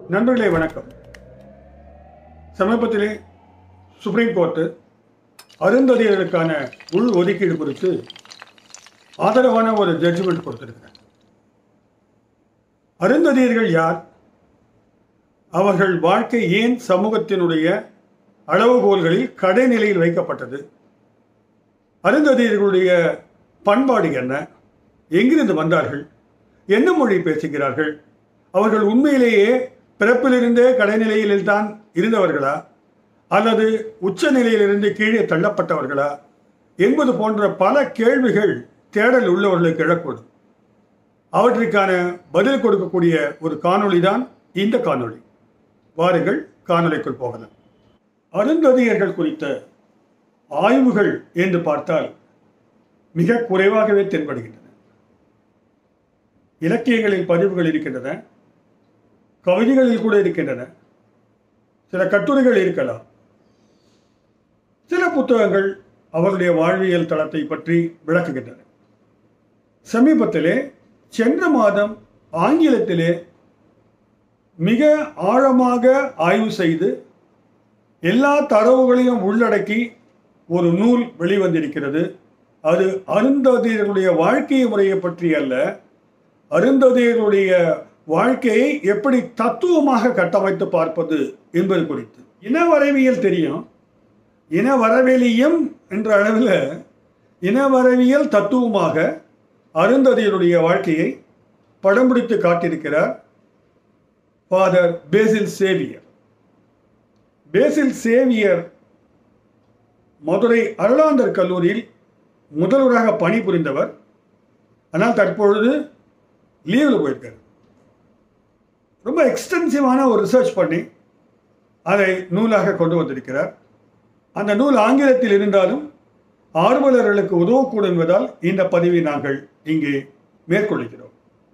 நண்பர்களே வணக்கம் சமீபத்திலே சுப்ரீம் கோர்ட்டு அருந்ததியர்களுக்கான உள் ஒதுக்கீடு குறித்து ஆதரவான ஒரு ஜட்ஜ்மெண்ட் கொடுத்திருக்கிறார் அருந்ததியர்கள் யார் அவர்கள் வாழ்க்கை ஏன் சமூகத்தினுடைய அளவுகோல்களில் கடைநிலையில் வைக்கப்பட்டது அருந்ததியர்களுடைய பண்பாடு என்ன எங்கிருந்து வந்தார்கள் என்ன மொழி பேசுகிறார்கள் அவர்கள் உண்மையிலேயே பிறப்பிலிருந்தே கடைநிலையில் தான் இருந்தவர்களா அல்லது உச்ச நிலையிலிருந்து கீழே தள்ளப்பட்டவர்களா என்பது போன்ற பல கேள்விகள் தேடல் உள்ளவர்களுக்கு எழக்கூடும் அவற்றுக்கான பதில் கொடுக்கக்கூடிய ஒரு காணொளி தான் இந்த காணொளி வாருங்கள் காணொளிக்குள் போகலாம் அருந்ததியர்கள் குறித்த ஆய்வுகள் என்று பார்த்தால் மிக குறைவாகவே தென்படுகின்றன இலக்கியங்களில் பதிவுகள் இருக்கின்றன கவிதைகளில் கூட இருக்கின்றன சில கட்டுரைகள் இருக்கலாம் சில புத்தகங்கள் அவருடைய வாழ்வியல் தளத்தை பற்றி விளக்குகின்றன சமீபத்திலே சென்ற மாதம் ஆங்கிலத்திலே மிக ஆழமாக ஆய்வு செய்து எல்லா தரவுகளையும் உள்ளடக்கி ஒரு நூல் வெளிவந்திருக்கிறது அது அருந்ததியர்களுடைய வாழ்க்கை முறையை பற்றி அல்ல அருந்ததியர்களுடைய வாழ்க்கையை எப்படி தத்துவமாக கட்டமைத்து பார்ப்பது என்பது குறித்து இனவரவியல் தெரியும் இனவரவேலியம் என்ற அளவில் இனவரவியல் தத்துவமாக அருந்ததியருடைய வாழ்க்கையை படம் பிடித்து காட்டியிருக்கிறார் father Basil Xavier Basil Xavier Madurai Arulanandar கல்லூரியில் முதல்வராக பணிபுரிந்தவர் ஆனால் தற்பொழுது லீவில் போயிருக்கார் ரொம்ப எக்ஸ்டென்சிவான ஒரு ரிசர்ச் பண்ணி அதை நூலாக கொண்டு வந்திருக்கிறார் அந்த நூல் ஆங்கிலத்தில் இருந்தாலும் ஆர்வலர்களுக்கு உதவக்கூடும் என்பதால் இந்த பதிவை நாங்கள் இங்கே மேற்கொள்கிறோம்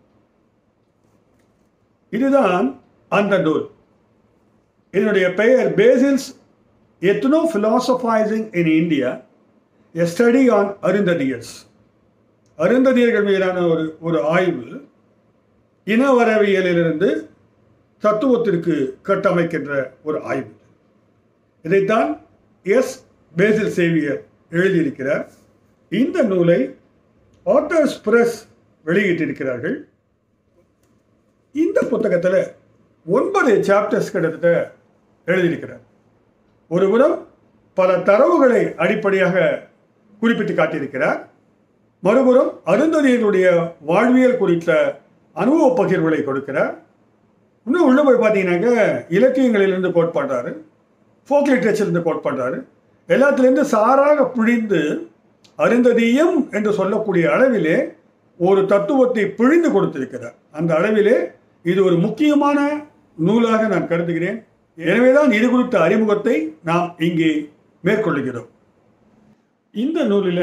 இதுதான் அந்த நூல் இதனுடைய பெயர் Basil's ethno philosophising in India a study on Arunthathiyars அருந்ததியர்கள் மீதான ஒரு ஒரு ஆய்வு இனவரவியலிலிருந்து தத்துவத்திற்கு கட்டமைக்கின்ற ஒரு ஆய்வு இதைத்தான் எஸ் பேசில் சேவியர் எழுதியிருக்கிறார் இந்த நூலை ஆத்தர்ஸ் பிரஸ் வெளியிட்டிருக்கிறார்கள் இந்த புத்தகத்தில் ஒன்பது சாப்டர்ஸ் கிட்டத்தட்ட எழுதியிருக்கிறார் ஒருபுறம் பல தரவுகளை அடிப்படையாக குறிப்பிட்டு காட்டியிருக்கிறார் மறுபுறம் அருந்ததியர்களுடைய வாழ்வியல் குறித்த அனுபவ பகிர்வுகளை கொடுக்கிறார் இன்னும் உள்ள போய் பார்த்தீங்கன்னாக்க இலக்கியங்களிலிருந்து கோட் பண்ணுறாரு ஃபோக் லிட்ரேச்சர்லேருந்து கோட் பண்ணுறாரு எல்லாத்துலேருந்து சாராக பிழிந்து அருந்ததியம் என்று சொல்லக்கூடிய அளவிலே ஒரு தத்துவத்தை பிழிந்து கொடுத்திருக்கிறார் அந்த அளவிலே இது ஒரு முக்கியமான நூலாக நான் கருதுகிறேன் எனவேதான் இது குறித்த அறிமுகத்தை நாம் இங்கே மேற்கொள்ளுகிறோம் இந்த நூலில்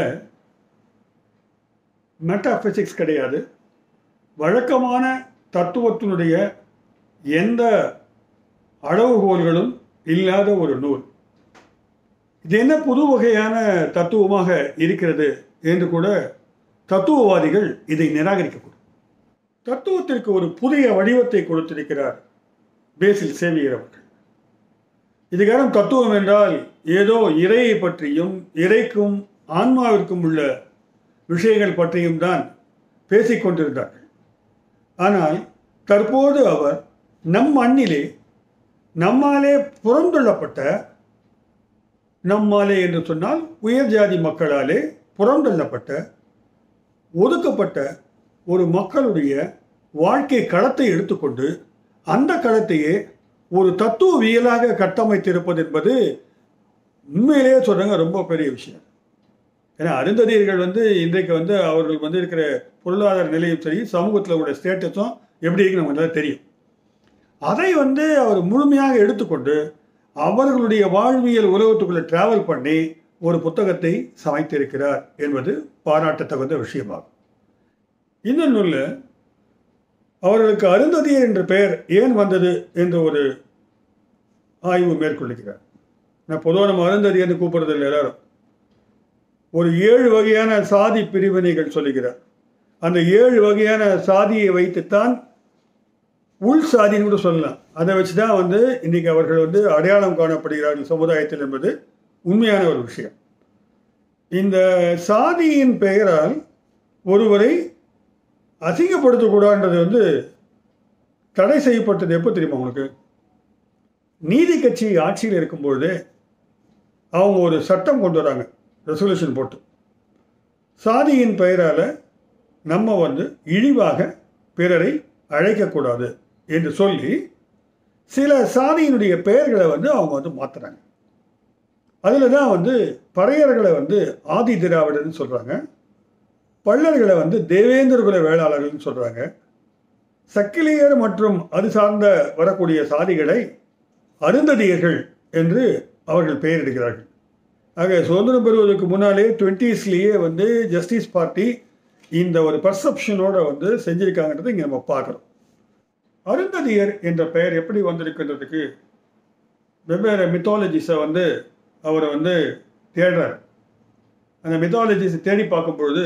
மெட்டாபிசிக்ஸ் கிடையாது வழக்கமான தத்துவத்தினுடைய எந்த அளவுகோல்களும் இல்லாத ஒரு நூல் இது என்ன புது வகையான தத்துவமாக இருக்கிறது என்று கூட தத்துவவாதிகள் இதை நிராகரிக்கக்கூடும் தத்துவத்திற்கு ஒரு புதிய வடிவத்தை கொடுத்திருக்கிறார் பேசில் சேவியர் அவர்கள் இதுக்காரம் தத்துவம் என்றால் ஏதோ இறையை பற்றியும் இறைக்கும் ஆன்மாவிற்கும் உள்ள விஷயங்கள் பற்றியும் தான் பேசிக்கொண்டிருந்தார்கள் ஆனால் தற்போது அவர் நம் மண்ணிலே நம்மாலே புறந்தள்ளப்பட்ட நம்மாலே என்று சொன்னால் உயர் ஜாதி மக்களாலே புறந்தள்ளப்பட்ட ஒதுக்கப்பட்ட ஒரு மக்களுடைய வாழ்க்கை களத்தை எடுத்துக்கொண்டு அந்த களத்தையே ஒரு தத்துவவியலாக கட்டமைத்திருப்பது என்பது உண்மையிலேயே சொல்கிறாங்க ரொம்ப பெரிய விஷயம் ஏன்னா அருந்ததியர்கள் வந்து இன்றைக்கு வந்து அவர்கள் வந்து இருக்கிற பொருளாதார நிலையும் சரி சமூகத்தில் உள்ள ஸ்டேட்டஸும் எப்படி இருக்கு நமக்கு நல்லா தெரியும் அதை வந்து அவர் முழுமையாக எடுத்துக்கொண்டு அவர்களுடைய வாழ்வியல் உலகத்துக்குள்ளே டிராவல் பண்ணி ஒரு புத்தகத்தை சமைத்திருக்கிறார் என்பது பாராட்டத்தகுந்த விஷயமாகும் இந்த நூலில் அவர்களுக்கு அருந்ததியர் என்ற பெயர் ஏன் வந்தது என்ற ஒரு ஆய்வு மேற்கொள்ளுகிறார் நான் பொதுவாக நம்ம அருந்ததியர்னு கூப்பிடுறதில்லை எல்லாரும் ஒரு ஏழு வகையான சாதி பிரிவினைகள் சொல்லுகிறார் அந்த ஏழு வகையான சாதியை வைத்துத்தான் உள் சாதின்னு கூட சொல்லலாம் அதை வச்சு தான் வந்து இன்றைக்கி அவர்கள் வந்து அடையாளம் காணப்படுகிறார்கள் சமுதாயத்தில் என்பது உண்மையான ஒரு விஷயம் இந்த சாதியின் பெயரால் ஒருவரை அசிங்கப்படுத்தக்கூடாதுன்றது வந்து தடை செய்யப்பட்டது எப்போ தெரியுமா உங்களுக்கு நீதி கட்சி ஆட்சியில் இருக்கும்பொழுது அவங்க ஒரு சட்டம் கொண்டு வராங்க ரெசல்யூஷன் போட்டு சாதியின் பெயரால் நம்ம வந்து இழிவாக பிறரை அழைக்கக்கூடாது என்று சொல்லி சில சாதியினுடைய பெயர்களை வந்து அவங்க வந்து மாற்றுறாங்க அதில் தான் வந்து பறையர்களை வந்து ஆதி திராவிடர்னு சொல்கிறாங்க பள்ளர்களை வந்து தேவேந்திர குல வேளாளர்கள்னு சொல்கிறாங்க சக்கிலியர் மற்றும் அது சார்ந்த வரக்கூடிய சாதிகளை அருந்ததியர்கள் என்று அவர்கள் பெயரிடுகிறார்கள் ஆக சுதந்திரம் பெறுவதற்கு முன்னாலே டுவெண்ட்டீஸ்லேயே வந்து ஜஸ்டிஸ் பார்ட்டி இந்த ஒரு பர்செப்ஷனோட வந்து செஞ்சிருக்காங்கன்றதை இங்கே நம்ம பார்க்குறோம் அருந்ததியர் என்ற பெயர் எப்படி வந்திருக்குன்றதுக்கு வெவ்வேறு மித்தாலஜிஸை வந்து அவரை வந்து தேடுறார் அந்த மித்தாலஜிஸை தேடி பார்க்கும்பொழுது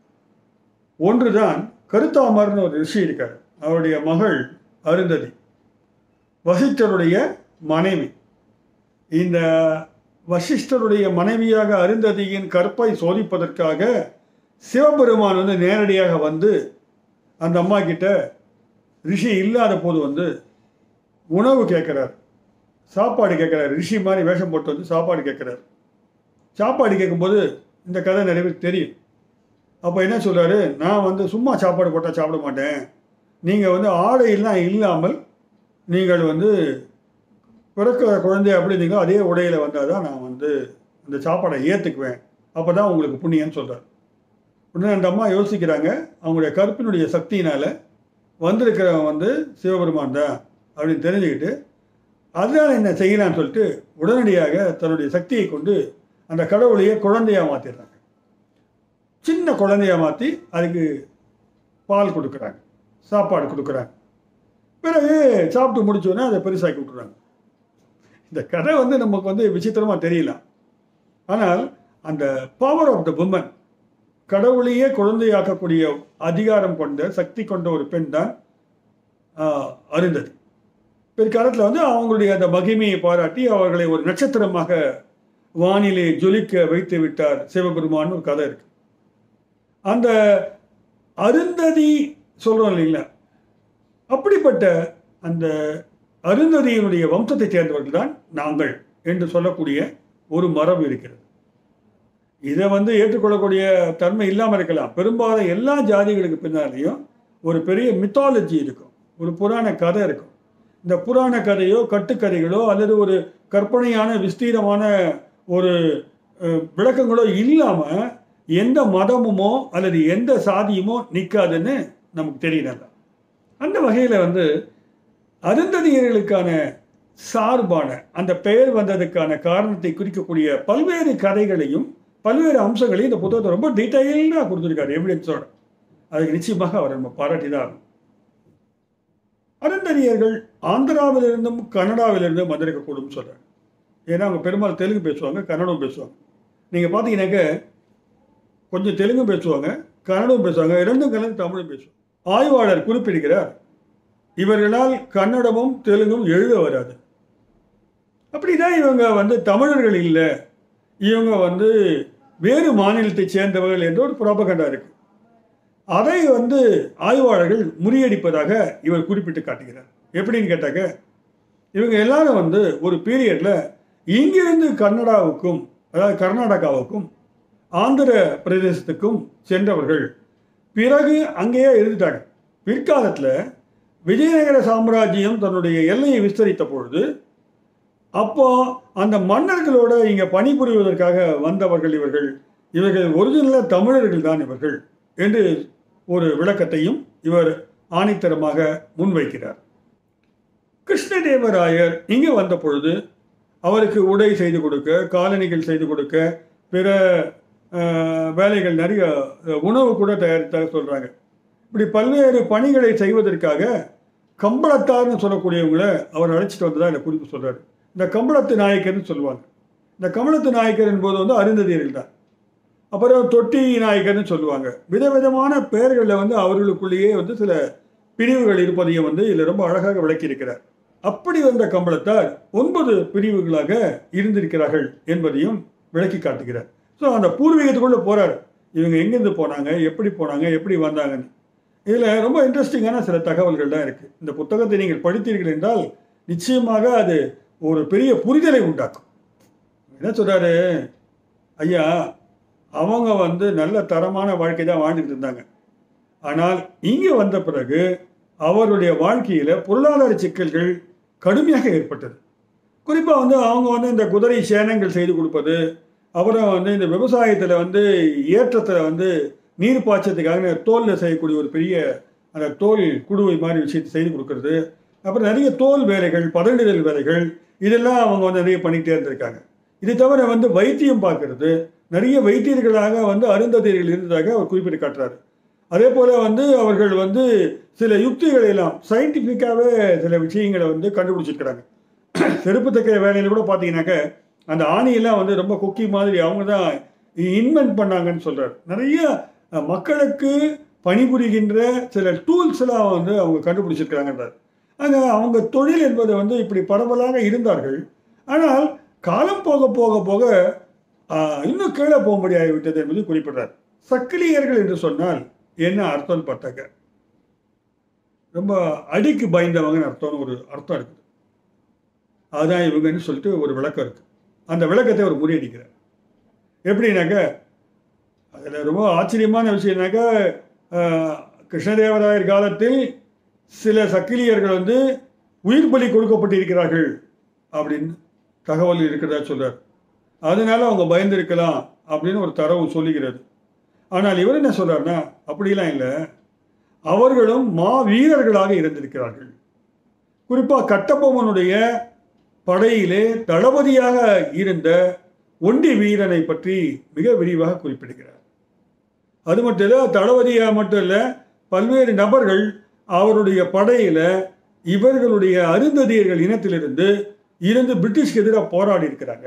ஒன்று தான் கருத்தாமர்னு ஒரு ரிஷி இருக்கார் அவருடைய மகள் அருந்ததி வசிஷ்டருடைய மனைவி இந்த வசிஷ்டருடைய மனைவியாக அருந்ததியின் கற்பை சோதிப்பதற்காக சிவபெருமான் வந்து நேரடியாக வந்து அந்த அம்மா கிட்ட ரிஷி இல்லாத போது வந்து உணவு கேட்குறார் சாப்பாடு கேட்குறாரு ரிஷி மாதிரி வேஷம் போட்டு வந்து சாப்பாடு கேட்குறாரு சாப்பாடு கேட்கும்போது இந்த கதை நிறைய பேருக்கு தெரியும் அப்போ என்ன சொல்கிறாரு நான் வந்து சும்மா சாப்பாடு போட்டால் சாப்பிட மாட்டேன் நீங்கள் வந்து ஆடையெல்லாம் இல்லாமல் நீங்கள் வந்து பிறக்கிற குழந்தை அப்படி நீங்கள் அதே உடையில் வந்தால் தான் நான் வந்து அந்த சாப்பாடை ஏற்றுக்குவேன் அப்போ தான் உங்களுக்கு புண்ணியன்னு சொல்கிறார் உடனே அந்த அம்மா யோசிக்கிறாங்க அவங்களுடைய கருப்பினுடைய சக்தியினால் வந்திருக்கிறவன் வந்து சிவபெருமான் தான் அப்படின்னு தெரிஞ்சுக்கிட்டு அதனால் என்ன செய்யலான்னு சொல்லிட்டு உடனடியாக தன்னுடைய சக்தியை கொண்டு அந்த கடவுளையே குழந்தையாக மாற்றிடுறாங்க சின்ன குழந்தையாக மாற்றி அதுக்கு பால் கொடுக்குறாங்க சாப்பாடு கொடுக்குறாங்க பிறகு சாப்பிட்டு முடிச்சோடனே அதை பெருசாக்கி விட்டுறாங்க இந்த கதை வந்து நமக்கு வந்து விசித்திரமாக தெரியலாம் ஆனால் அந்த பவர் ஆஃப் த உமன் கடவுளையே குழந்தையாக்கக்கூடிய அதிகாரம் கொண்ட சக்தி கொண்ட ஒரு பெண் தான் அருந்ததி பிற்காலத்தில் வந்து அவங்களுடைய அந்த மகிமையை பாராட்டி அவர்களை ஒரு நட்சத்திரமாக வானிலே ஜொலிக்க வைத்து விட்டார் சிவபெருமான் ஒரு கதை இருக்கு அந்த அருந்ததி சொல்கிறோம் இல்லைங்களா அப்படிப்பட்ட அந்த அருந்ததியினுடைய வம்சத்தை சேர்ந்தவர்கள் தான் நாங்கள் என்று சொல்லக்கூடிய ஒரு மரபு இருக்கிறது இதை வந்து ஏற்றுக்கொள்ளக்கூடிய தன்மை இல்லாமல் இருக்கலாம் பெரும்பாலும் எல்லா ஜாதிகளுக்கு பின்னாலேயும் ஒரு பெரிய மித்தாலஜி இருக்கும் ஒரு புராண கதை இருக்கும் இந்த புராண கதையோ கட்டுக்கதைகளோ அல்லது ஒரு கற்பனையான விஸ்தீரமான ஒரு விளக்கங்களோ இல்லாமல் எந்த மதமுமோ அல்லது எந்த சாதியுமோ நிற்காதுன்னு நமக்கு தெரியல அந்த வகையில் வந்து அருந்ததியர்களுக்கான சார்பான அந்த பெயர் வந்ததுக்கான காரணத்தை குறிக்கக்கூடிய பல்வேறு கதைகளையும் பல்வேறு அம்சங்களையும் இந்த புத்தகத்தை ரொம்ப டீட்டெயிலாக கொடுத்துருக்காரு எவிடன்ஸோட அதுக்கு நிச்சயமாக அவர் நம்ம பாராட்டி தான் ஆகணும் அருந்ததியர்கள் ஆந்திராவிலிருந்தும் கன்னடாவிலிருந்தும் வந்திருக்கக்கூடும் சொல்கிறாங்க ஏன்னா அவங்க பெரும்பாலும் தெலுங்கு பேசுவாங்க கன்னடம் பேசுவாங்க நீங்கள் பார்த்தீங்கன்னாக்க கொஞ்சம் தெலுங்கும் பேசுவாங்க கன்னடம் பேசுவாங்க இரண்டும் கலந்து தமிழும் பேசுவாங்க ஆய்வாளர் குறிப்பிடுகிறார் இவர்களால் கன்னடமும் தெலுங்கும் எழுத வராது அப்படிதான் இவங்க வந்து தமிழர்கள் இல்லை இவங்க வந்து வேறு மாநிலத்தை சேர்ந்தவர்கள் என்ற ஒரு புரோபகண்டா இருக்கு அதை வந்து ஆய்வாளர்கள் முறியடிப்பதாக இவர் குறிப்பிட்டு காட்டுகிறார் எப்படின்னு கேட்டாக்க இவங்க எல்லாரும் வந்து ஒரு பீரியட்ல இங்கிருந்து கன்னடாவுக்கும் அதாவது கர்நாடகாவுக்கும் ஆந்திர பிரதேசத்துக்கும் சென்றவர்கள் பிறகு அங்கேயே இருந்துட்டாங்க பிற்காலத்தில் விஜயநகர சாம்ராஜ்யம் தன்னுடைய எல்லையை விஸ்தரித்த பொழுது அப்போ அந்த மன்னர்களோட இங்கே பணிபுரிவதற்காக வந்தவர்கள் இவர்கள் இவர்கள் ஒரிஜினலாக தமிழர்கள் தான் இவர்கள் என்று ஒரு விளக்கத்தையும் இவர் ஆணித்தரமாக முன்வைக்கிறார் கிருஷ்ணதேவராயர் இங்கே வந்த பொழுது அவருக்கு உடை செய்து கொடுக்க காலணிகள் செய்து கொடுக்க பிற வேலைகள் நிறைய உணவு கூட தயாரித்தாக சொல்கிறாங்க இப்படி பல்வேறு பணிகளை செய்வதற்காக கம்பளத்தார்னு சொல்லக்கூடியவங்களை அவர் அழைச்சிட்டு வந்ததாக இந்த குறிப்பு சொல்கிறார் இந்த கம்பளத்து நாயக்கர்னு சொல்லுவாங்க இந்த கம்பளத்து நாயக்கர் என்பது வந்து அருந்ததியர்கள் தான் அப்புறம் தொட்டி நாயக்கர்னு சொல்லுவாங்க விதவிதமான பெயர்களில் வந்து அவர்களுக்குள்ளேயே வந்து சில பிரிவுகள் இருப்பதையும் வந்து இதில் ரொம்ப அழகாக விளக்கியிருக்கிறார் அப்படி வந்த கம்பளத்தார் ஒன்பது பிரிவுகளாக இருந்திருக்கிறார்கள் என்பதையும் விளக்கி காட்டுகிறார் ஸோ அந்த பூர்வீகத்துக்குள்ளே போறார் இவங்க எங்கேருந்து போனாங்க எப்படி போனாங்க எப்படி வந்தாங்கன்னு இதில் ரொம்ப இன்ட்ரெஸ்டிங்கான சில தகவல்கள் தான் இருக்குது இந்த புத்தகத்தை நீங்கள் படித்தீர்கள் என்றால் நிச்சயமாக அது ஒரு பெரிய புரிதலை உண்டாக்கும் என்ன சொல்றாரு ஐயா அவங்க வந்து நல்ல தரமான வாழ்க்கை தான் வாழ்ந்துட்டு இருந்தாங்க ஆனால் இங்கே வந்த பிறகு அவருடைய வாழ்க்கையில் பொருளாதார சிக்கல்கள் கடுமையாக ஏற்பட்டது குறிப்பாக வந்து அவங்க வந்து இந்த குதிரை சேனங்கள் செய்து கொடுப்பது அப்புறம் வந்து இந்த விவசாயத்தில் வந்து ஏற்றத்தில் வந்து நீர் பாய்ச்சத்துக்காக தோலில் செய்யக்கூடிய ஒரு பெரிய அந்த தோல் குடுவை மாதிரி விஷயத்தை செய்து கொடுக்கறது அப்புறம் நிறைய தோல் வேலைகள் பதனிடுதல் வேலைகள் இதெல்லாம் அவங்க வந்து நிறைய பண்ணிக்கிட்டே இருந்திருக்காங்க இது தவிர வந்து வைத்தியம் பார்க்கறது நிறைய வைத்தியர்களாக வந்து அருந்ததியர்கள் இருந்ததாக அவர் குறிப்பிட்டு காட்டுறாரு அதே போல் வந்து அவர்கள் வந்து சில யுக்திகளை எல்லாம் சயின்டிஃபிக்காகவே சில விஷயங்களை வந்து கண்டுபிடிச்சிருக்கிறாங்க செருப்பு தைக்கிற வேலையில் கூட பார்த்தீங்கன்னாக்க அந்த ஆணியெல்லாம் வந்து ரொம்ப குக்கி மாதிரி அவங்க தான் இன்வென்ட் பண்ணாங்கன்னு சொல்கிறார் நிறைய அஹ், மக்களுக்கு பணிபுரிகின்ற சில டூல்ஸ் எல்லாம் வந்து அவங்க கண்டுபிடிச்சிருக்கிறாங்கன்றார் அங்கே அவங்க தொழில் என்பது வந்து இப்படி பரவலாக இருந்தார்கள் ஆனால் காலம் போக போக போக ஆஹ், இன்னும் கீழே போகும்படி ஆகிவிட்டது என்பது குறிப்பிடுறார் சக்கிலியர்கள் என்று சொன்னால் என்ன அர்த்தம்னு பார்த்தாக்க ரொம்ப அடிக்கு பயந்தவங்கன்னு அர்த்தம்னு ஒரு அர்த்தம் இருக்குது அதுதான் இவங்கன்னு சொல்லிட்டு ஒரு விளக்கம் இருக்கு அந்த விளக்கத்தை அவர் முறியடிக்கிறார் எப்படின்னாக்க அதில் ரொம்ப ஆச்சரியமான விஷயம்னாக்க ஆஹ், கிருஷ்ணதேவராயர் காலத்தில் சில சக்கிலியர்கள் வந்து உயிர் பலி கொடுக்கப்பட்டிருக்கிறார்கள் அப்படின்னு தகவல் இருக்கிறதா சொல்றார் அதனால அவங்க பயந்திருக்கலாம் அப்படின்னு ஒரு தரவு சொல்லுகிறது ஆனால் இவர் என்ன சொல்றாருன்னா அப்படிலாம் இல்லை அவர்களும் மா வீரர்களாக இருந்திருக்கிறார்கள் குறிப்பாக கட்டபொம்மனுடைய படையிலே தளபதியாக இருந்த ஒண்டி வீரனை பற்றி மிக விரிவாக குறிப்பிடுகிறார் அது மட்டும் இல்லை தளபதியாக மட்டும் இல்லை பல்வேறு நபர்கள் அவருடைய படையில இவர்களுடைய அருந்ததியர்கள் இனத்திலிருந்து இருந்து பிரிட்டிஷ்க்கு எதிராக போராடி இருக்கிறாங்க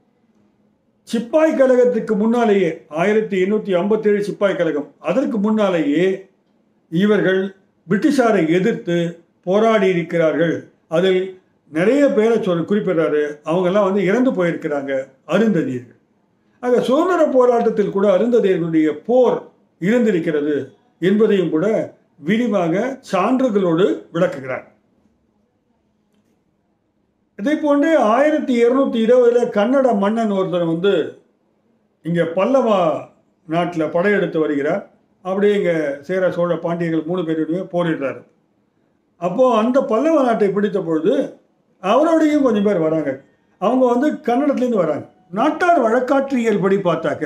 சிப்பாய் கழகத்துக்கு முன்னாலேயே ஆயிரத்தி எண்ணூற்றி ஐம்பத்தேழு சிப்பாய் கழகம் அதற்கு முன்னாலேயே இவர்கள் பிரிட்டிஷாரை எதிர்த்து போராடி இருக்கிறார்கள் அதில் நிறைய பேரை சொல் குறிப்பிடுறாரு அவங்கெல்லாம் வந்து இறந்து போயிருக்கிறாங்க அருந்ததியர்கள் ஆக சுதந்திர போராட்டத்தில் கூட அருந்ததியர்களுடைய போர் இருந்திருக்கிறது என்பதையும் கூட விரிவாக சான்றுகளோடு விளக்குகிறார் இதே போன்று ஆயிரத்தி இருநூத்தி இருபதுல கன்னட மன்னன் ஒருத்தர் வந்து இங்கே பல்லவா நாட்டில் படையெடுத்து வருகிறார் அப்படியே இங்கே சேர சோழ பாண்டியர்கள் மூணு பேருடைய போரிடுறாரு அப்போது அந்த பல்லவ நாட்டை பிடித்த பொழுது அவரோடையும் கொஞ்சம் பேர் வராங்க அவங்க வந்து கன்னடத்துலேருந்து வராங்க நாட்டார் வழக்காற்றியல் படி பார்த்தாக்க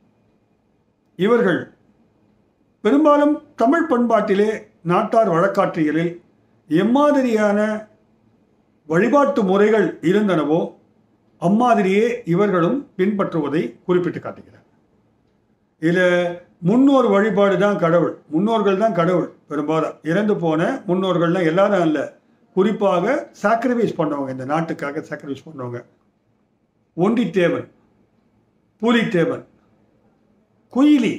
இவர்கள் பெரும்பாலும் தமிழ் பண்பாட்டிலே நாட்டார் வழக்காற்றியலில் எம்மாதிரியான வழிபாட்டு முறைகள் இருந்தனவோ அம்மாதிரியே இவர்களும் பின்பற்றுவதை குறிப்பிட்டு காட்டுகிறார் இதில் முன்னோர் வழிபாடு தான் கடவுள் முன்னோர்கள் தான் கடவுள் பெரும்பாலும் இறந்து போன முன்னோர்கள்லாம் எல்லாரும் அல்ல குறிப்பாக சாக்ரிஃபைஸ் பண்ணவங்க இந்த நாட்டுக்காக சாக்ரிஃபைஸ் பண்ணவங்க ஒண்டித்தேவன் பூலித்தேவன் குயிலி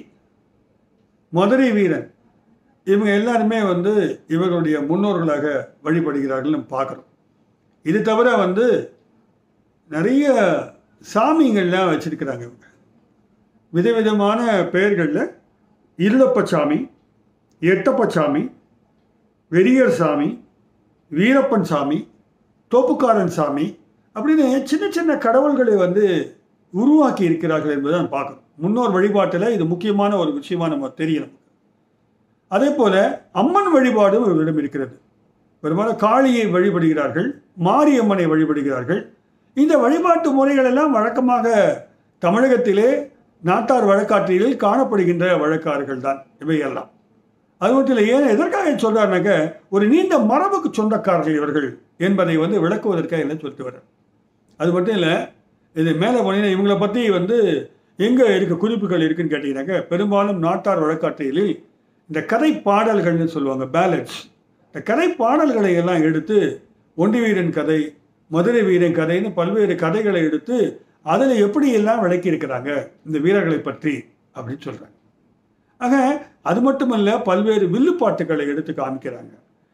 மதுரை வீரன் இவங்க எல்லாருமே வந்து இவர்களுடைய முன்னோர்களாக வழிபடுகிறார்கள் நம்ம பார்க்குறோம் இது தவிர வந்து நிறைய சாமிங்கள்லாம் வச்சிருக்கிறாங்க இவங்க விதவிதமான பெயர்களில் இருளப்பச்சாமி எட்டப்பச்சாமி வெறியர் சாமி வீரப்பன் சாமி தோப்புக்காரன் சாமி அப்படின்னு சின்ன சின்ன கடவுள்களை வந்து உருவாக்கி இருக்கிறார்கள் என்பதை நான் பார்க்கணும் முன்னோர் வழிபாட்டில் இது முக்கியமான ஒரு விஷயமா நம்ம தெரியணும் அதே போல அம்மன் வழிபாடும் இவர்களிடம் இருக்கிறது பெரும்பாலும் காளியை வழிபடுகிறார்கள் மாரியம்மனை வழிபடுகிறார்கள் இந்த வழிபாட்டு முறைகள் எல்லாம் வழக்கமாக தமிழகத்திலே நாட்டார் வழக்காற்றியில் காணப்படுகின்ற வழக்காறுகள் தான் இவையெல்லாம் அது மட்டும் இல்லை ஏன் எதற்காக சொல்றாருனாக்க ஒரு நீண்ட மரபுக்கு சொந்தக்காரர்கள் இவர்கள் என்பதை வந்து விளக்குவதற்காக என்ன சொல்லிட்டு வர்றார் அது மட்டும் இல்லை இது மேலே போனீங்கன்னா இவங்களை பற்றி வந்து எங்கே இருக்க குறிப்புகள் இருக்குன்னு கேட்டிங்கனாக்க பெரும்பாலும் நாட்டார் வழக்காற்றியலில் இந்த கதை பாடல்கள்னு சொல்லுவாங்க பேலட்ஸ் இந்த கதை பாடல்களை எல்லாம் எடுத்து ஒண்டி வீரன் கதை மதுரை வீரன் கதைன்னு பல்வேறு கதைகளை எடுத்து அதில் எப்படி எல்லாம் விளக்கி இருக்கிறாங்க இந்த வீரர்களை பற்றி அப்படின்னு சொல்கிறாங்க ஆக அது மட்டுமல்ல பல்வேறு வில்லுப்பாட்டுகளை எடுத்து காமிக்கிறாங்க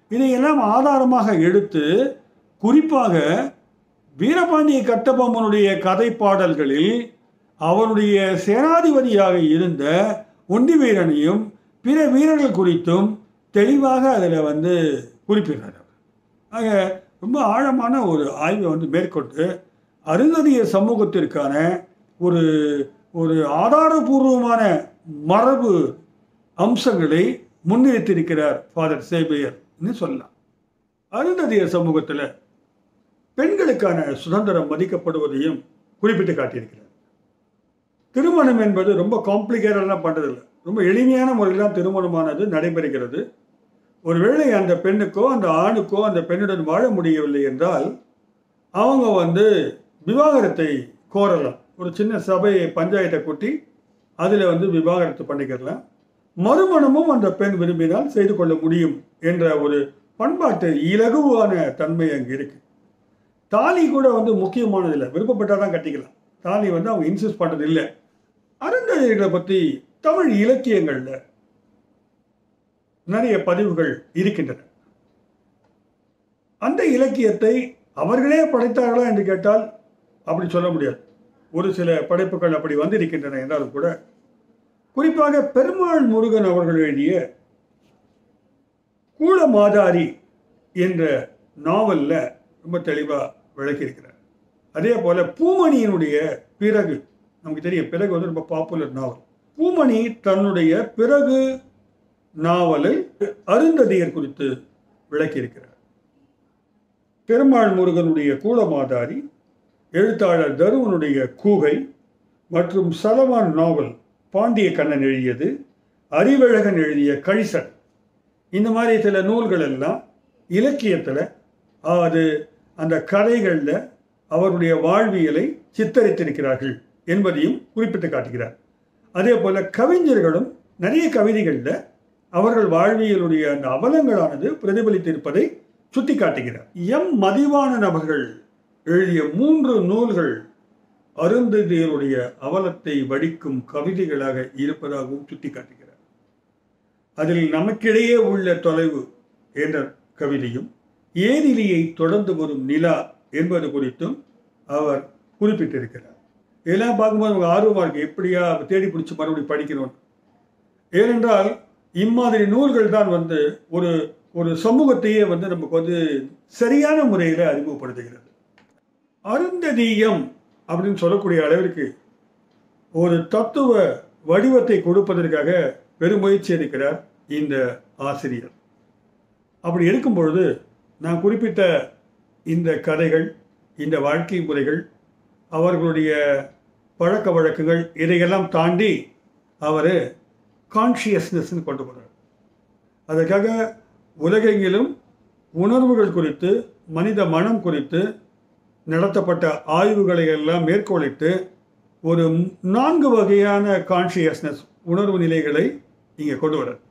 இதையெல்லாம் ஆதாரமாக எடுத்து குறிப்பாக வீரபாண்டிய கட்டபொம்மனுடைய கதை பாடல்களில் அவனுடைய சேனாதிபதியாக இருந்த ஒண்டி வீரனையும் பிற வீரர்கள் குறித்தும் தெளிவாக அதில் வந்து குறிப்பிடுறார் அவர். ஆக ரொம்ப ஆழமான ஒரு ஆய்வை வந்து மேற்கொண்டு அருந்ததிய சமூகத்திற்கான ஒரு ஒரு ஆதாரபூர்வமான மரபு அம்சங்களை முன்னிறுத்தியிருக்கிறார் ஃபாதர் சேபியர்னு சொல்லலாம் அருந்ததிய சமூகத்தில் பெண்களுக்கான சுதந்திரம் மதிக்கப்படுவதையும் குறிப்பிட்டு காட்டியிருக்கிறார் திருமணம் என்பது ரொம்ப காம்ப்ளிகேட்டட்லாம் பண்ணுறதில்ல ரொம்ப எளிமையான முறையில் தான் திருமணமானது நடைபெறுகிறது ஒருவேளை அந்த பெண்ணுக்கோ அந்த ஆணுக்கோ அந்த பெண்ணுடன் வாழ முடியவில்லை என்றால் அவங்க வந்து விவாகரத்தை கோரலாம் ஒரு சின்ன சபையை பஞ்சாயத்தை கூட்டி அதில் வந்து விவாகரத்து பண்ணிக்கிறலாம் மறுமணமும் அந்த பெண் விரும்பினால் செய்து கொள்ள முடியும் என்ற ஒரு பண்பாட்டு இலகுவான தன்மை அங்கே இருக்கு தாலி கூட வந்து முக்கியமானது இல்லை விருப்பப்பட்டால் தான் கட்டிக்கலாம் தாலி வந்து அவங்க இன்சிஸ்ட் பண்ணுறது இல்லை அருந்ததியர்களை பற்றி தமிழ் இலக்கியங்களில் நிறைய பதிவுகள் இருக்கின்றன அந்த இலக்கியத்தை அவர்களே படைத்தார்களா என்று கேட்டால் அப்படி சொல்ல முடியாது ஒரு சில படைப்புகள் அப்படி வந்திருக்கின்றன என்றாலும் கூட குறிப்பாக பெருமாள் முருகன் அவர்கள் எழுதிய கூலமாதாரி என்ற நாவல்ல ரொம்ப தெளிவாக விளக்கியிருக்கிறார் அதே போல பூமணியினுடைய பிறகு நமக்கு தெரியும் பிறகு வந்து ரொம்ப பாப்புலர் நாவல் பூமணி தன்னுடைய பிறகு நாவலில் அருந்ததியர் குறித்து விளக்கியிருக்கிறார் பெருமாள் முருகனுடைய கூலமாதாரி எழுத்தாளர் தருவனுடைய கூகை மற்றும் சலவான் நாவல் பாண்டிய கண்ணன் எழுதியது அறிவழகன் எழுதிய கழிசன் இந்த மாதிரி சில நூல்கள் எல்லாம் இலக்கியத்தில் அது அந்த கதைகளில் அவருடைய வாழ்வியலை சித்தரித்திருக்கிறார்கள் என்பதையும் குறிப்பிட்டு காட்டுகிறார் அதே போல கவிஞர்களும் நிறைய கவிதைகளில் அவர்கள் வாழ்வியலுடைய அந்த அவலங்களானது பிரதிபலித்திருப்பதை சுட்டி காட்டுகிறார் எம் மதிவான நபர்கள் எழுதிய மூன்று நூல்கள் அருந்ததியருடைய அவலத்தை வடிக்கும் கவிதைகளாக இருப்பதாகவும் சுட்டிக்காட்டுகிறார் அதில் நமக்கிடையே உள்ள தொலைவு என்ற கவிதையும் ஏதிலியை தொடர்ந்து வரும் நிலா என்பது குறித்தும் அவர் குறிப்பிட்டிருக்கிறார் இதெல்லாம் பார்க்கும்போது நமக்கு ஆர்வமாக இருக்கு எப்படியா தேடி பிடிச்சி மறுபடியும் படிக்கணும் ஏனென்றால் இம்மாதிரி நூல்கள் தான் வந்து ஒரு ஒரு சமூகத்தையே வந்து நமக்கு வந்து சரியான முறையில் அறிமுகப்படுத்துகிறது அருந்ததீயம் அப்படின்னு சொல்லக்கூடிய அளவிற்கு ஒரு தத்துவ வடிவத்தை கொடுப்பதற்காக பெருமுயற்சி எடுக்கிறார் இந்த ஆசிரியர் அப்படி எடுக்கும் பொழுது நான் குறிப்பிட்ட இந்த கதைகள் இந்த வாழ்க்கை முறைகள் அவர்களுடைய பழக்க வழக்கங்கள் இதையெல்லாம் தாண்டி அவர் கான்ஷியஸ்னஸ்ன்னு கொண்டு போகிறார் அதற்காக உலகெங்கிலும் உணர்வுகள் குறித்து மனித மனம் குறித்து நடத்தப்பட்ட ஆய்வுகளை எல்லாம் மேற்கோளிட்டு ஒரு நான்கு வகையான கான்ஷியஸ்னஸ் உணர்வு நிலைகளை இங்கே கொண்டு வர்றார்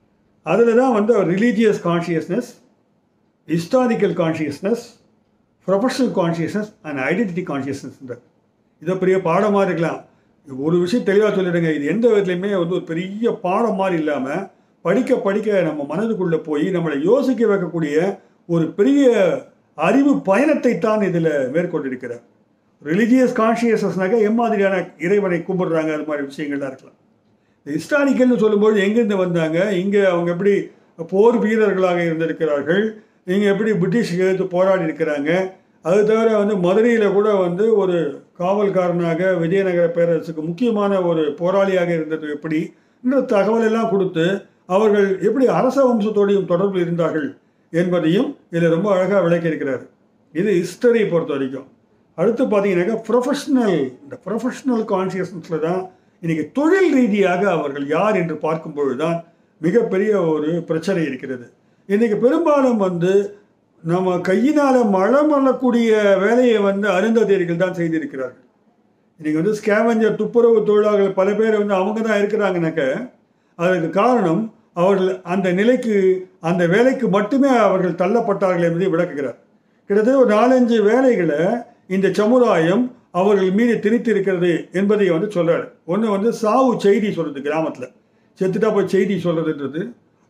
அதில் தான் வந்து religious consciousness historical consciousness professional consciousness and identity consciousness இதை பெரிய பாடமாக இருக்கலாம் ஒரு விஷயம் தெளிவாக சொல்லிடுங்க இது எந்த விதத்துலையுமே வந்து ஒரு பெரிய பாடம் மாதிரி இல்லாமல் படிக்க படிக்க நம்ம மனதுக்குள்ளே போய் நம்மளை யோசிக்க வைக்கக்கூடிய ஒரு பெரிய அறிவு பயணத்தை தான் இதில் மேற்கொண்டிருக்கிறார் ரிலிஜியஸ் கான்ஷியஸ்னஸ்னாக்க எம்மாதிரியான இறைவனை கும்பிடுறாங்க அது மாதிரி விஷயங்கள்லாம் இருக்கலாம் இந்த ஹிஸ்டாரிக்கல்னு சொல்லும்போது எங்கேருந்து வந்தாங்க இங்கே அவங்க எப்படி போர் வீரர்களாக இருந்திருக்கிறார்கள் இங்கே எப்படி பிரிட்டிஷ்க்கு எதிர்த்து போராடி இருக்கிறாங்க அது தவிர வந்து மதுரையில் கூட வந்து ஒரு காவல்காரனாக விஜயநகர பேரரசுக்கு முக்கியமான ஒரு போராளியாக இருந்தது எப்படி என்ற தகவல் எல்லாம் கொடுத்து அவர்கள் எப்படி அரச வம்சத்தோடையும் தொடர்பு இருந்தார்கள் என்பதையும் இதில் ரொம்ப அழகாக விளக்கியிருக்கிறார் இது ஹிஸ்டரி பொறுத்த வரைக்கும் அடுத்து பார்த்தீங்கன்னாக்கா ப்ரொஃபஷ்னல் இந்த ப்ரொஃபஷ்னல் கான்சியஸ்னஸில் தான் இன்றைக்கி தொழில் ரீதியாக அவர்கள் யார் என்று பார்க்கும்பொழுது தான் மிகப்பெரிய ஒரு பிரச்சனை இருக்கிறது இன்றைக்கி பெரும்பாலும் வந்து நம்ம கையினால் மழை மல்லக்கூடிய வேலையை வந்து அருந்ததியர்கள் தான் செய்திருக்கிறார்கள் இன்றைக்கி வந்து ஸ்கேவஞ்சர் துப்புரவு தொழிலாளர்கள் பல பேர் வந்து அவங்க தான் இருக்கிறாங்கனாக்க அதற்கு காரணம் அவர்கள் அந்த நிலைக்கு அந்த வேலைக்கு மட்டுமே அவர்கள் தள்ளப்பட்டார்கள் என்பதை விளக்குகிறார் கிட்டத்தட்ட ஒரு நாலஞ்சு வேலைகளை இந்த சமுதாயம் அவர்கள் மீது திணித்து இருக்கிறது என்பதை வந்து சொல்றாரு ஒன்று வந்து சாவு செய்தி சொல்றது கிராமத்தில் செத்துட்டா போய் செய்தி சொல்றதுன்றது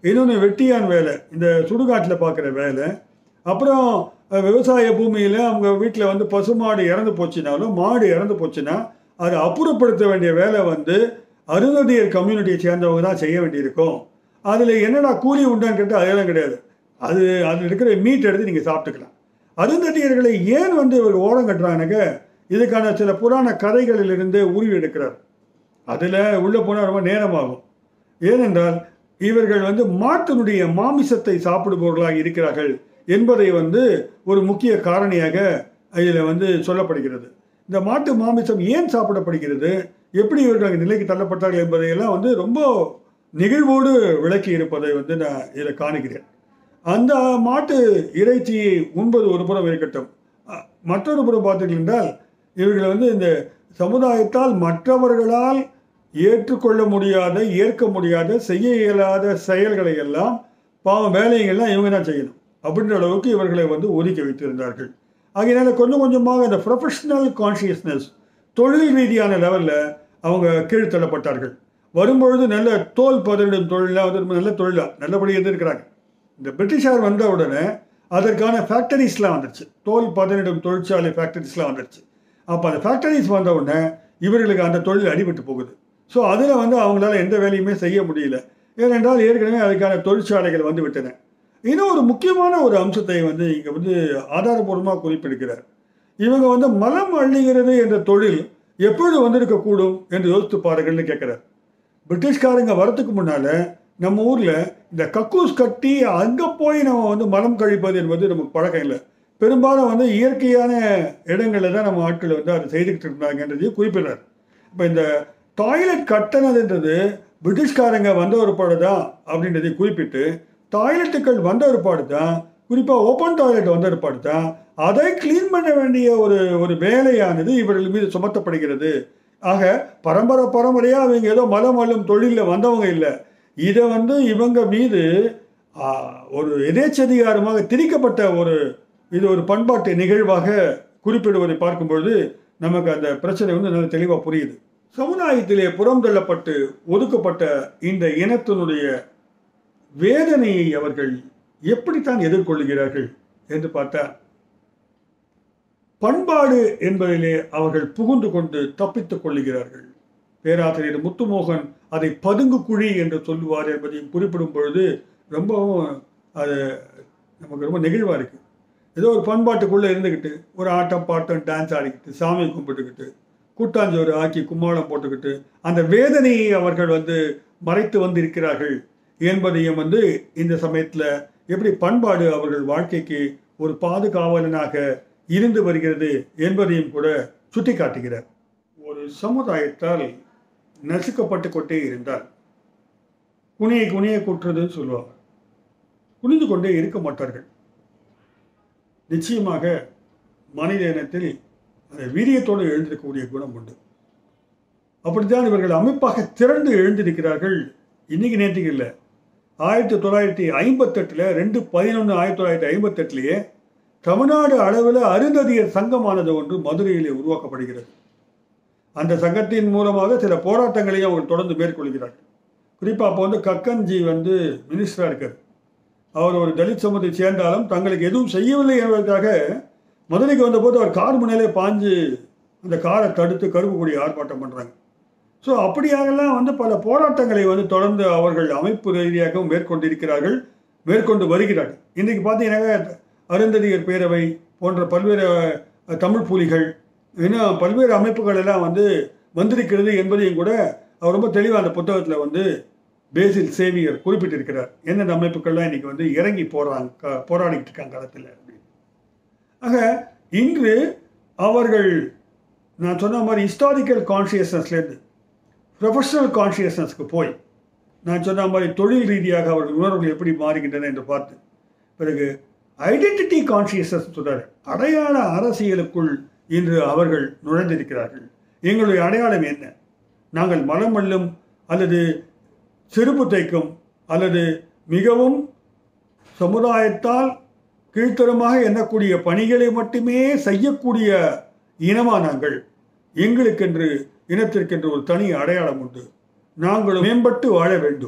இன்னொன்று வெட்டியான் வேலை இந்த சுடுகாட்டில் பார்க்குற வேலை அப்புறம் அஹ், விவசாய பூமியில் அவங்க வீட்டில் வந்து பசுமாடு இறந்து போச்சுனாலும் மாடு இறந்து போச்சுன்னா அதை அப்புறப்படுத்த வேண்டிய வேலை வந்து அருந்ததியர் கம்யூனிட்டியை சேர்ந்தவங்க தான் செய்ய வேண்டியிருக்கும் அதில் என்னடா கூலி உண்டான்னு கேட்டால் அதெல்லாம் கிடையாது அது அதில் இருக்கிற மீட் எடுத்து நீங்கள் சாப்பிட்டுக்கலாம் அருந்ததியர்களை ஏன் வந்து இவர் ஓரம் கட்டுறாங்கனாக்க இதுக்கான சில புராண கதைகளிலிருந்து உருவி எடுக்கிறார் அதில் உள்ளே போனால் ரொம்ப நேரமாகும் ஏனென்றால் இவர்கள் வந்து மாட்டினுடைய மாமிசத்தை சாப்பிடுபவர்களாக இருக்கிறார்கள் என்பதை வந்து ஒரு முக்கிய காரணியாக இதில் வந்து சொல்லப்படுகிறது இந்த மாட்டு மாமிசம் ஏன் சாப்பிடப்படுகிறது எப்படி இவர்கள் அந்த நிலைக்கு தள்ளப்பட்டார்கள் என்பதையெல்லாம் வந்து ரொம்ப நிகழ்வோடு விளக்கி இருப்பதை வந்து நான் இதில் காணுகிறேன் அந்த மாட்டு இறைச்சியை உண்பது ஒரு புறம் இருக்கட்டும் அ- மற்றொரு புறம் பார்த்தீர்கள் என்றால் இவர்கள் வந்து இந்த சமுதாயத்தால் மற்றவர்களால் ஏற்றுக்கொள்ள முடியாத ஏற்க முடியாத செய்ய இயலாத செயல்களை எல்லாம் பாவம் வேலைகள்லாம் இவங்க தான் செய்யணும் அப்படின்ற அளவுக்கு இவர்களை வந்து ஒதுக்கி வைத்திருந்தார்கள் ஆகையினால கொஞ்சம் கொஞ்சமாக இந்த ப்ரொஃபஷனல் கான்ஷியஸ்னஸ் தொழில் ரீதியான லெவலில் அவங்க கீழ்த்தள்ளப்பட்டார்கள் வரும்பொழுது நல்ல தோல் பதனிடும் தொழிலாக வந்து ரொம்ப நல்ல தொழிலாக நல்லபடியாக இருந்திருக்கிறாங்க இந்த பிரிட்டிஷார் வந்த உடனே அதற்கான ஃபேக்டரிஸ்லாம் வந்துருச்சு தோல் பதனிடும் தொழிற்சாலை ஃபேக்டரிஸ்லாம் வந்துருச்சு அப்போ அந்த ஃபேக்டரிஸ் வந்த உடனே இவர்களுக்கு அந்த தொழில் அடிபட்டு போகுது ஸோ அதில் வந்து அவங்களால எந்த வேலையுமே செய்ய முடியல ஏனென்றால் ஏற்கனவே அதுக்கான தொழிற்சாலைகள் வந்து விட்டன இன்னும் ஒரு முக்கியமான ஒரு அம்சத்தை வந்து இங்கே வந்து ஆதாரபூர்வமாக குறிப்பிடுகிறார் இவங்க வந்து மலம் அள்ளுகிறது என்ற தொழில் எப்பொழுது வந்திருக்கக்கூடும் என்று யோசித்து பாருங்கள்னு கேட்குறார் பிரிட்டிஷ்காரங்க வரத்துக்கு முன்னால் நம்ம ஊரில் இந்த கக்கூஸ் கட்டி அங்கே போய் நம்ம வந்து மலம் கழிப்பது என்பது நமக்கு பழக்கம் இல்லை பெரும்பாலும் வந்து இயற்கையான இடங்களில் தான் நம்ம ஆட்கள் வந்து அதை செய்துக்கிட்டு இருந்தாங்கன்றதையும் குறிப்பிடுறார் இப்போ இந்த டாய்லெட் கட்டினதுன்றது பிரிட்டிஷ்காரங்க வந்த ஒரு பாடு தான் அப்படின்றதை குறிப்பிட்டு டாய்லெட்டுகள் வந்த ஒரு பாடு தான் குறிப்பாக ஓப்பன் டாய்லெட் வந்த ஒரு பாடு தான் அதை க்ளீன் பண்ண வேண்டிய ஒரு ஒரு வேலையானது இவர்கள் மீது சுமத்தப்படுகிறது ஆக பரம்பரை பரம்பரையாக அவங்க ஏதோ மலம் அள்ளும் தொழிலில் வந்தவங்க இல்லை இதை வந்து இவங்க மீது ஆ, ஒரு எதேச்சதிகாரமாக திணிக்கப்பட்ட ஒரு இது ஒரு பண்பாட்டு நிகழ்வாக குறிப்பிடுவதை பார்க்கும்பொழுது நமக்கு அந்த பிரச்சனை வந்து நல்ல தெளிவாக புரியுது சமுதாயத்திலே புறந்தள்ளப்பட்டு ஒதுக்கப்பட்ட இந்த இனத்தினுடைய வேதனையை அவர்கள் எப்படித்தான் எதிர்கொள்கிறார்கள் என்று பார்த்தா பண்பாடு என்பதிலே அவர்கள் புகுந்து கொண்டு தப்பித்துக் கொள்ளுகிறார்கள் பேராசிரியர் முத்துமோகன் அதை பதுங்கு குழி என்று சொல்லுவார் என்பதையும் குறிப்பிடும் பொழுது ரொம்பவும் அது நமக்கு ரொம்ப நெகிழ்வாக இருக்கு ஏதோ ஒரு பண்பாட்டுக்குள்ளே இருந்துக்கிட்டு ஒரு ஆட்டம் பாட்டம் டான்ஸ் ஆடிக்கிட்டு சாமி கும்பிட்டுக்கிட்டு கூட்டாஞ்சோறு ஆக்கி கும்மாளம் போட்டுக்கிட்டு அந்த வேதனையை அவர்கள் வந்து மறைத்து வந்திருக்கிறார்கள் என்பதையும் வந்து இந்த சமயத்தில் எப்படி பண்பாடு அவர்கள் வாழ்க்கைக்கு ஒரு பாதுகாவலனாக இருந்து வருகிறது என்பதையும் கூட சுட்டி காட்டுகிறார் ஒரு சமுதாயத்தால் நசுக்கப்பட்டு கொண்டே இருந்தால் குனிய குனிய குற்றுதுன்னு சொல்லுவாங்க குனிந்து கொண்டே இருக்க மாட்டார்கள் நிச்சயமாக மனித இனத்தில் அந்த வீரியத்தோடு எழுந்திருக்கக்கூடிய குணம் உண்டு அப்படித்தான் இவர்கள் அமைப்பாக திரண்டு எழுந்திருக்கிறார்கள் இன்னைக்கு நேற்றுக்கு இல்லை ஆயிரத்தி தொள்ளாயிரத்தி ஐம்பத்தெட்டில் ரெண்டு பதினொன்று ஆயிரத்தி தொள்ளாயிரத்தி ஐம்பத்தெட்டுலேயே தமிழ்நாடு அளவில் அருந்ததியர் சங்கமானது ஒன்று மதுரையிலே உருவாக்கப்படுகிறது அந்த சங்கத்தின் மூலமாக சில போராட்டங்களையும் அவர்கள் தொடர்ந்து மேற்கொள்கிறார்கள் குறிப்பாக அப்போ வந்து கக்கன்ஜி வந்து மினிஸ்டராக இருக்கார் அவர் ஒரு தலித் சமூகத்தை சேர்ந்தாலும் தங்களுக்கு எதுவும் செய்யவில்லை என்பதற்காக மதுரைக்கு வந்தபோது அவர் கார் முன்னாலே பாஞ்சு அந்த காரை தடுத்து கருப்பு கொடி ஆர்ப்பாட்டம் பண்ணுறாங்க ஸோ அப்படியாகலாம் வந்து பல போராட்டங்களை வந்து தொடர்ந்து அவர்கள் அமைப்பு ரீதியாகவும் மேற்கொண்டிருக்கிறார்கள் மேற்கொண்டு வருகிறார்கள் இன்றைக்கு பார்த்தீங்கன்னா அருந்ததியர் பேரவை போன்ற பல்வேறு அஹ், தமிழ் புலிகள் இன்னும் பல்வேறு அமைப்புகள் எல்லாம் வந்து வந்திருக்கிறது என்பதையும் கூட அவர் ரொம்ப தெளிவாக அந்த புத்தகத்தில் வந்து பேசில் சேவியர் குறிப்பிட்டிருக்கிறார் எந்தெந்த அமைப்புகள்லாம் இன்னைக்கு வந்து இறங்கி போடுறாங்க க- போராடிக்கிட்டு இருக்காங்க களத்தில் அப்படின்னு ஆக இன்று அவர்கள் நான் சொன்ன மாதிரி ஹிஸ்டாரிக்கல் கான்ஷியஸ்னஸ்லேருந்து ப்ரொஃபஷனல் கான்ஷியஸ்னஸ்க்கு போய் நான் சொன்ன மாதிரி தொழில் ரீதியாக அவர்கள் உணர்வுகள் எப்படி மாறுகின்றன என்று பார்த்து பிறகு ஐடென்டிட்டி கான்ஷியஸ்னஸ் சொல்றாரு அடையாள அரசியலுக்குள் இன்று அவர்கள் நுழைந்திருக்கிறார்கள் எங்களுடைய அடையாளம் என்ன நாங்கள் மலம் அள்ளும் அல்லது செருப்பு தைக்கும் அல்லது மிகவும் சமுதாயத்தால் கீழ்த்தரமாக எண்ணக்கூடிய பணிகளை மட்டுமே செய்யக்கூடிய இனமா நாங்கள் எங்களுக்கென்று இனத்திற்கென்று ஒரு தனி அடையாளம் உண்டு நாங்கள் மேம்பட்டு வாழ வேண்டும்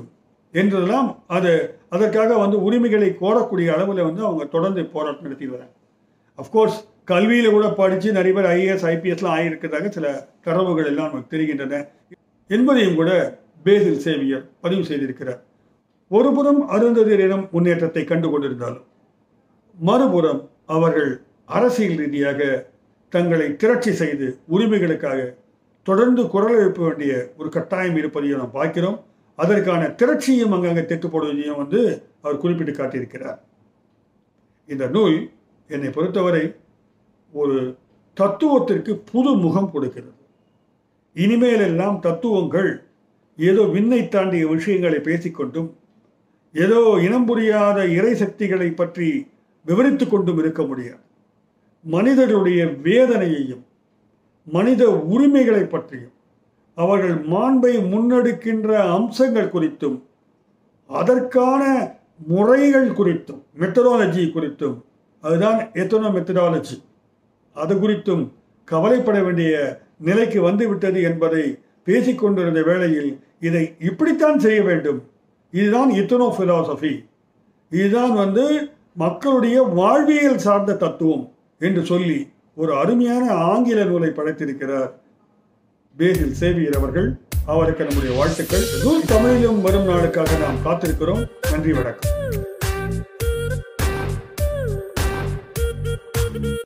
என்றெல்லாம் அது அதற்காக வந்து உரிமைகளை கோரக்கூடிய அளவில் வந்து அவங்க தொடர்ந்து போராட்டம் நடத்தி வராங்க அஃப்கோர்ஸ் கல்வியில் கூட படித்து நிறைய பேர் ஐஏஎஸ் ஐபிஎஸ்லாம் ஆகியிருக்கிறதாக சில தரவுகள் எல்லாம் நமக்கு தெரிகின்றன என்பதையும் கூட பேசில் சேவியர் பதிவு செய்திருக்கிறார் ஒருபுறம் அருந்ததியரிடம் முன்னேற்றத்தை கண்டு கொண்டிருந்தாலும் மறுபுறம் அவர்கள் அரசியல் ரீதியாக தங்களை திரட்சி செய்து உரிமைகளுக்காக தொடர்ந்து குரல் எழுப்ப வேண்டிய ஒரு கட்டாயம் இருப்பதையும் நாம் பார்க்கிறோம் அதற்கான திரட்சியும் அங்கங்கே தெட்டுப்படுவதையும் வந்து அவர் குறிப்பிட்டு காட்டியிருக்கிறார் இந்த நூல் என்னை பொறுத்தவரை ஒரு தத்துவத்திற்கு புது முகம் கொடுக்கிறது இனிமேல் எல்லாம் தத்துவங்கள் ஏதோ விண்ணை தாண்டிய விஷயங்களை பேசிக்கொண்டும் ஏதோ இனம் புரியாத இறை சக்திகளை பற்றி விவரித்து கொண்டும் இருக்க முடியாது மனிதர்களுடைய வேதனையையும் மனித உரிமைகளை பற்றியும் அவர்கள் மாண்பை முன்னெடுக்கின்ற அம்சங்கள் குறித்தும் அதற்கான முறைகள் குறித்தும் மெத்தடாலஜி குறித்தும் அதுதான் எத்தனோ மெத்தடாலஜி அது குறித்தும் கவலைப்பட வேண்டிய நிலைக்கு வந்துவிட்டது என்பதை பேசிக்கொண்டிருந்த வேளையில் இதை இப்படித்தான் செய்ய வேண்டும் இதுதான் இத்தனோ பிலாசபி இதுதான் வந்து மக்களுடைய வாழ்வியல் சார்ந்த தத்துவம் என்று சொல்லி ஒரு அருமையான ஆங்கில நூலை படைத்திருக்கிறார் பேசில் சேவியர் அவர்கள் அவருக்கு நம்முடைய வாழ்த்துக்கள் நூல் தமிழிலும் வரும் நாளுக்காக நாம் காத்திருக்கிறோம் நன்றி வணக்கம்